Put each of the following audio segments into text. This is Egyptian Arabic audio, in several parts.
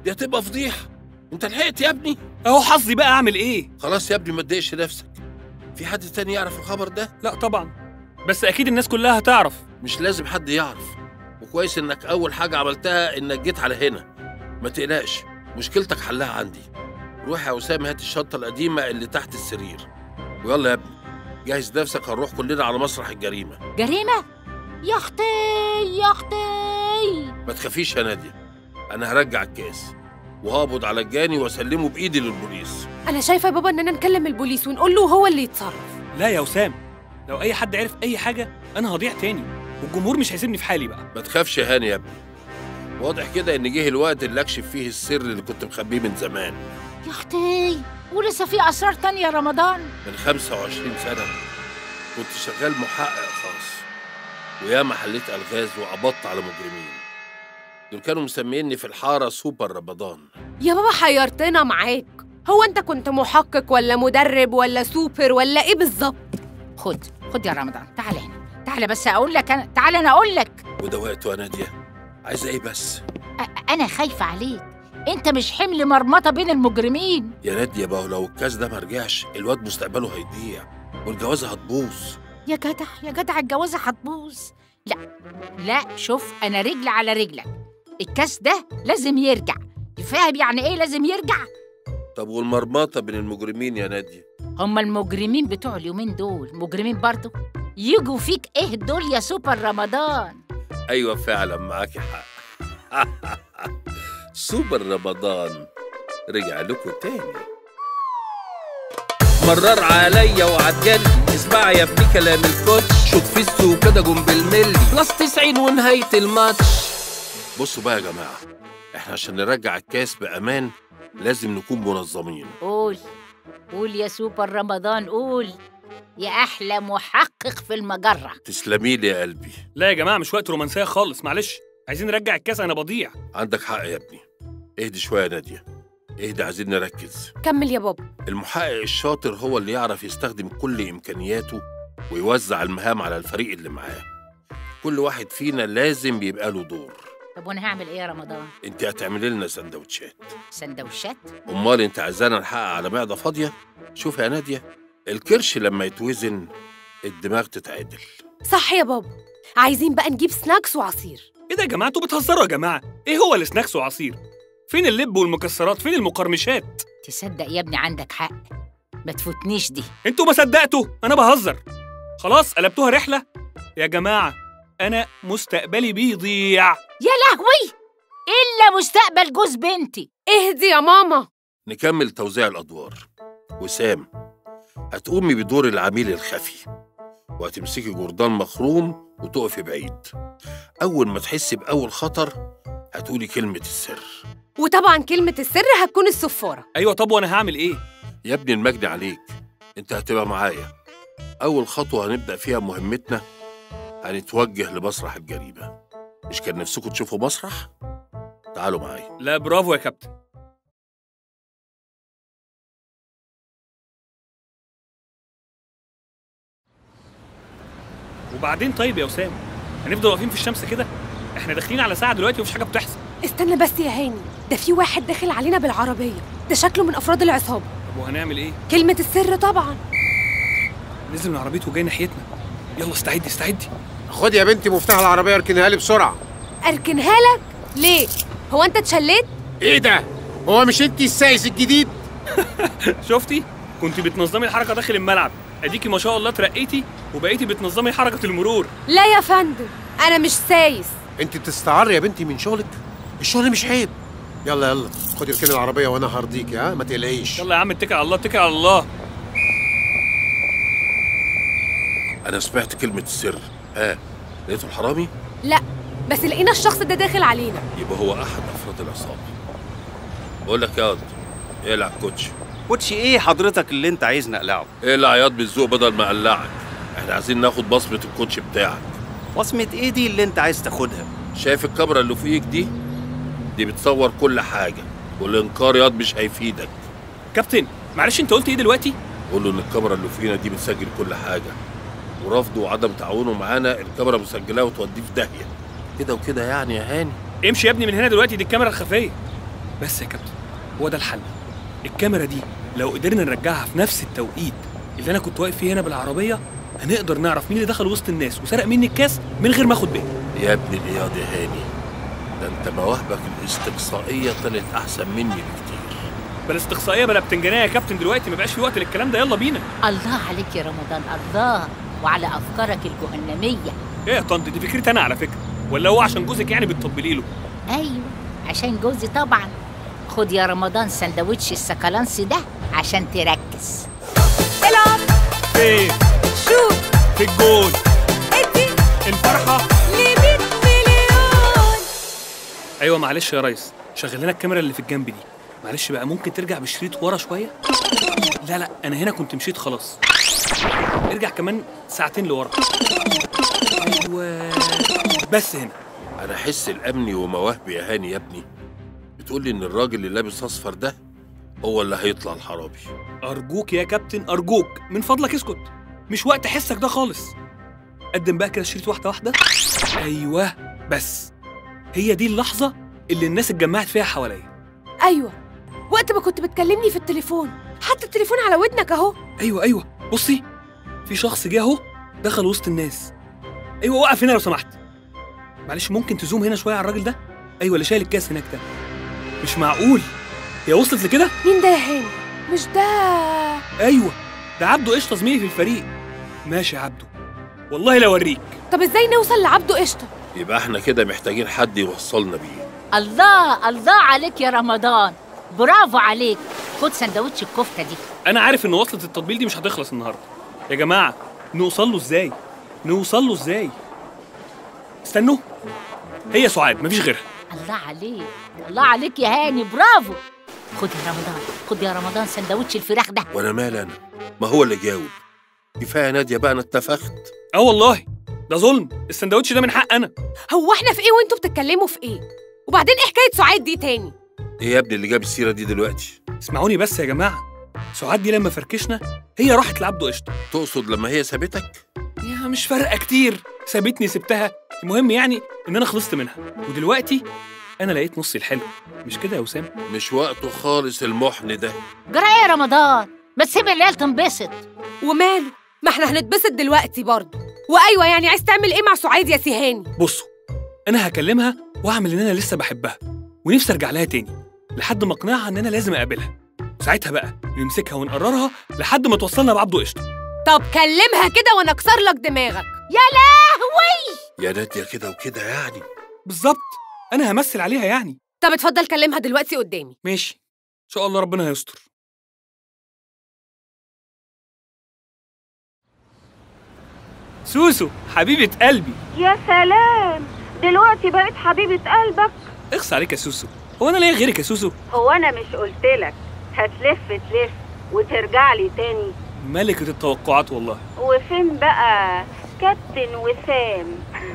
دي هتبقى فضيحه انت لحقت يا ابني اهو حظي بقى اعمل ايه خلاص يا ابني ما تضايقش نفسك في حد تاني يعرف الخبر ده لا طبعا بس اكيد الناس كلها هتعرف مش لازم حد يعرف وكويس انك اول حاجه عملتها انك جيت على هنا ما تقلقش مشكلتك حلها عندي روح يا اسامه هات الشنطه القديمه اللي تحت السرير ويلا يا ابني جهز نفسك هنروح كلنا على مسرح الجريمه جريمة يا اختي يا اختي ما تخافيش يا ناديه انا هرجع الكاس وهقبض على الجاني واسلمه بايدي للبوليس انا شايفه يا بابا اننا نكلم البوليس ونقول له هو اللي يتصرف لا يا وسام لو اي حد عرف اي حاجه انا هضيع تاني والجمهور مش هيسيبني في حالي بقى ما تخافش يا هاني يا ابني واضح كده ان جه الوقت اللي اكشف فيه السر اللي كنت مخبيه من زمان يا اختي ولسه في اسرار تانية يا رمضان من 25 سنة كنت شغال محقق خاص وياما حليت ألغاز وقبضت على مجرمين دول كانوا مسميني في الحارة سوبر رمضان يا بابا حيرتنا معاك هو انت كنت محقق ولا مدرب ولا سوبر ولا ايه بالظبط خد خد يا رمضان تعال هنا تعال بس اقول لك انا تعال انا اقول لك وده وقته يا نادية عايزة ايه بس أ- انا خايفه عليك انت مش حمل مرمطه بين المجرمين يا نادية بقى لو الكاس ده مرجعش الواد مستقبله هيضيع والجوازة هتبوظ يا جدع يا جدع الجوازه هتبوظ لا لا شوف انا رجل على رجلك الكاس ده لازم يرجع فاهم يعني ايه لازم يرجع طب والمرمطة بين المجرمين يا نادية هما المجرمين بتوع اليومين دول مجرمين برضو يجوا فيك ايه دول يا سوبر رمضان أيوة فعلا معاكي حق سوبر رمضان رجع لكم تاني مرر عليا وعدجلي اسمع يا ابني كلام الكوتش شوط في السوق كده جون بالملي بلس 90 ونهاية الماتش بصوا بقى يا جماعة احنا عشان نرجع الكاس بأمان لازم نكون منظمين قول قول يا سوبر رمضان قول يا احلى محقق في المجره تسلمي لي يا قلبي لا يا جماعه مش وقت رومانسيه خالص معلش عايزين نرجع الكاس انا بضيع عندك حق يا ابني اهدي شوية يا نادية اهدي عايزين نركز كمل يا بابا المحقق الشاطر هو اللي يعرف يستخدم كل إمكانياته ويوزع المهام على الفريق اللي معاه كل واحد فينا لازم يبقى له دور طب وانا هعمل ايه يا رمضان انت هتعملي لنا سندوتشات سندوتشات امال انت عايزانا نحقق على معده فاضيه شوف يا ناديه الكرش لما يتوزن الدماغ تتعدل صح يا بابا عايزين بقى نجيب سناكس وعصير ايه ده يا جماعه انتوا بتهزروا يا جماعه ايه هو السناكس وعصير فين اللب والمكسرات فين المقرمشات تصدق يا ابني عندك حق ما تفوتنيش دي انتوا ما صدقتوا انا بهزر خلاص قلبتوها رحله يا جماعه انا مستقبلي بيضيع يا لهوي الا مستقبل جوز بنتي اهدي يا ماما نكمل توزيع الادوار وسام هتقومي بدور العميل الخفي وهتمسكي جردان مخروم وتقفي بعيد اول ما تحسي باول خطر هتقولي كلمه السر وطبعا كلمه السر هتكون الصفاره ايوه طب وانا هعمل ايه يا ابني المجد عليك انت هتبقى معايا اول خطوه هنبدا فيها مهمتنا هنتوجه لمسرح الجريمه مش كان نفسكم تشوفوا مسرح تعالوا معايا لا برافو يا كابتن وبعدين طيب يا وسام هنفضل واقفين في الشمس كده احنا داخلين على ساعه دلوقتي ومفيش حاجه بتحصل استنى بس يا هاني ده في واحد داخل علينا بالعربيه ده شكله من افراد العصابه طب وهنعمل ايه كلمه السر طبعا نزل من عربيته وجاي ناحيتنا يلا استعدي استعدي خد يا بنتي مفتاح العربية اركنها لي بسرعة اركنها لك ليه هو انت اتشليت ايه ده؟ هو مش انت السايس الجديد؟ شفتي كنت بتنظمي الحركه داخل الملعب اديكي ما شاء الله ترقيتي وبقيتي بتنظمي حركه المرور لا يا فندم انا مش سايس انت بتستعر يا بنتي من شغلك؟ الشغل مش عيب يلا يلا خدي اركني العربية وانا هرضيكي ها ما تقلقيش يلا يا عم اتكل على الله اتكل على الله انا سمعت كلمه السر ها لقيته الحرامي لا بس لقينا الشخص ده داخل علينا يبقى هو احد افراد العصابه بقول لك يا واد اقلع الكوتش كوتش ايه حضرتك اللي انت عايز نقلعه اقلع ياض بالذوق بدل ما اقلعك احنا عايزين ناخد بصمه الكوتش بتاعك وصمة ايه دي اللي انت عايز تاخدها شايف الكاميرا اللي فوقيك دي دي بتصور كل حاجه والانكار ياض مش هيفيدك كابتن معلش انت قلت ايه دلوقتي قول له ان الكاميرا اللي فوقينا دي بتسجل كل حاجه ورفضه وعدم تعاونه معانا الكاميرا مسجلاه وتوديه في داهيه كده وكده يعني يا هاني امشي يا ابني من هنا دلوقتي دي الكاميرا الخفيه بس يا كابتن هو ده الحل الكاميرا دي لو قدرنا نرجعها في نفس التوقيت اللي انا كنت واقف فيه هنا بالعربيه هنقدر نعرف مين اللي دخل وسط الناس وسرق مني الكاس من غير ما اخد بالي يا ابن الإياض يا هاني ده انت مواهبك الاستقصائية طلعت أحسن مني بكتير بلا استقصائيه بلا بتنجانيه يا كابتن دلوقتي ما بقاش في وقت للكلام ده يلا بينا الله عليك يا رمضان الله وعلى افكارك الجهنميه ايه يا طنط دي فكرتي انا على فكره ولا هو عشان جوزك يعني بتطبلي له ايوه عشان جوزي طبعا خد يا رمضان سندوتش السكالانسي ده عشان تركز العب فين شوت في الجول ادي الفرحه ل 100 مليون ايوه معلش يا ريس شغل لنا الكاميرا اللي في الجنب دي معلش بقى ممكن ترجع بشريط ورا شويه لا لا انا هنا كنت مشيت خلاص ارجع كمان ساعتين لورا ايوه بس هنا أنا أحس الأمني ومواهبي يا هاني يا ابني بتقول لي إن الراجل اللي لابس أصفر ده هو اللي هيطلع الحرامي ارجوك يا كابتن ارجوك من فضلك اسكت مش وقت حسك ده خالص قدم بقى كده الشريط واحده واحده ايوه بس هي دي اللحظه اللي الناس اتجمعت فيها حواليا ايوه وقت ما كنت بتكلمني في التليفون حتى التليفون على ودنك اهو ايوه ايوه بصي في شخص جه اهو دخل وسط الناس ايوه وقف هنا لو سمحت معلش ممكن تزوم هنا شويه على الراجل ده ايوه اللي شايل الكاس هناك ده مش معقول هي وصلت لكده مين ده يا هاني مش ده ايوه ده عبده قشطه زميلي في الفريق ماشي يا عبده والله لو اوريك طب ازاي نوصل لعبده قشطه يبقى احنا كده محتاجين حد يوصلنا بيه الله الله عليك يا رمضان برافو عليك خد سندوتش الكفته دي انا عارف ان وصلة التطبيل دي مش هتخلص النهارده يا جماعه نوصل له ازاي نوصل له ازاي استنوا هي سعاد مفيش غيرها الله عليك الله عليك يا هاني برافو خد يا رمضان خد يا رمضان سندوتش الفراخ ده وأنا مال أنا ما هو اللي جاوب كفاية نادية بقى أنا اتفخت اه والله ده ظلم السندوتش ده من حق انا هو احنا في ايه وانتوا بتتكلموا في ايه وبعدين ايه حكايه سعاد دي تاني إيه يا ابني اللي جاب السيرة دي دلوقتي اسمعوني بس يا جماعه سعاد دي لما فركشنا هي راحت لعبده قشطه تقصد لما هي سابتك يا مش فارقه كتير سابتني سبتها المهم يعني ان انا خلصت منها ودلوقتي انا لقيت نصي الحلو مش كده يا وسام مش وقته خالص المحن ده جرى ايه يا رمضان ما تسيب العيال تنبسط وماله ما احنا هنتبسط دلوقتي برضه وايوه يعني عايز تعمل ايه مع سعاد يا سيهاني بصوا انا هكلمها واعمل ان انا لسه بحبها ونفسي ارجع لها تاني لحد ما اقنعها ان انا لازم اقابلها ساعتها بقى نمسكها ونقررها لحد ما توصلنا بعبده قشطه طب كلمها كده وانا اكسر لك دماغك لهوي يا نادية كده وكده يعني بالظبط انا همثل عليها يعني طب اتفضل كلمها دلوقتي قدامي ماشي ان شاء الله ربنا هيستر سوسو حبيبة قلبي يا سلام دلوقتي بقيت حبيبة قلبك اخس عليك يا سوسو هو انا ليا غيرك يا سوسو هو أنا مش قلتلك هتلف تلف وترجع لي تاني ملكة التوقعات والله وفين بقى كابتن وسام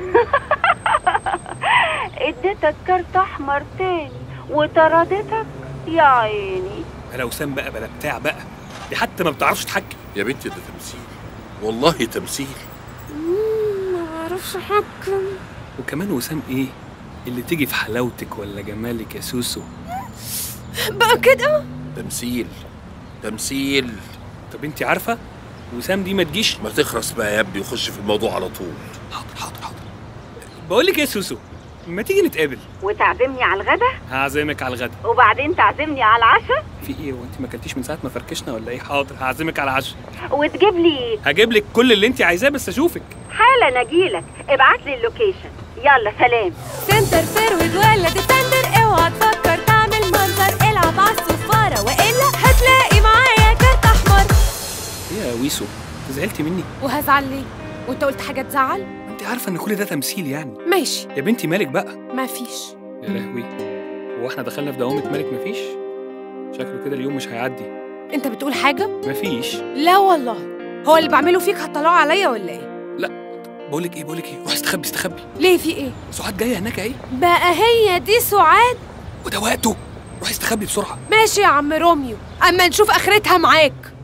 اديتك كارت احمر تاني وطردتك يا عيني بلا وسام بقى بلا بتاع بقى دي حتى ما بتعرفش تحكي يا بنتي ده تمثيل والله تمثيل ما اعرفش احكم وكمان وسام ايه اللي تيجي في حلاوتك ولا جمالك يا سوسو بقى كده تمثيل تمثيل طب انت عارفه وسام دي ما تجيش ما تخرس بقى يا ابني وخش في الموضوع على طول حاضر حاضر حاضر بقول لك ايه يا سوسو ما تيجي نتقابل وتعزمني على الغدا هعزمك على الغدا وبعدين تعزمني على العشاء في ايه وانت ما اكلتيش من ساعه ما فركشنا ولا ايه حاضر هعزمك على العشاء وتجيب لي هجيب لك كل اللي انت عايزاه بس اشوفك حالا اجيلك ابعت لي اللوكيشن يلا سلام سنتر فيرود ولا ديفندر اوعى تفكر تعمل منظر العب على الصفارة والا هتلاقي معايا كارت احمر ايه يا ويسو انت زعلتي مني وهزعل ليه وانت قلت حاجه تزعل انت عارفه ان كل ده تمثيل يعني ماشي يا بنتي مالك بقى مفيش يا لهوي هو احنا دخلنا في دوامه مالك مفيش شكله كده اليوم مش هيعدي انت بتقول حاجه مفيش لا والله هو اللي بعمله فيك هتطلعه عليا ولا ايه بقول لك ايه بقول لك ايه روح استخبي استخبي ليه في ايه سعاد جايه هناك اهي بقى هي دي سعاد وده وقته روح استخبي بسرعه ماشي يا عم روميو اما نشوف اخرتها معاك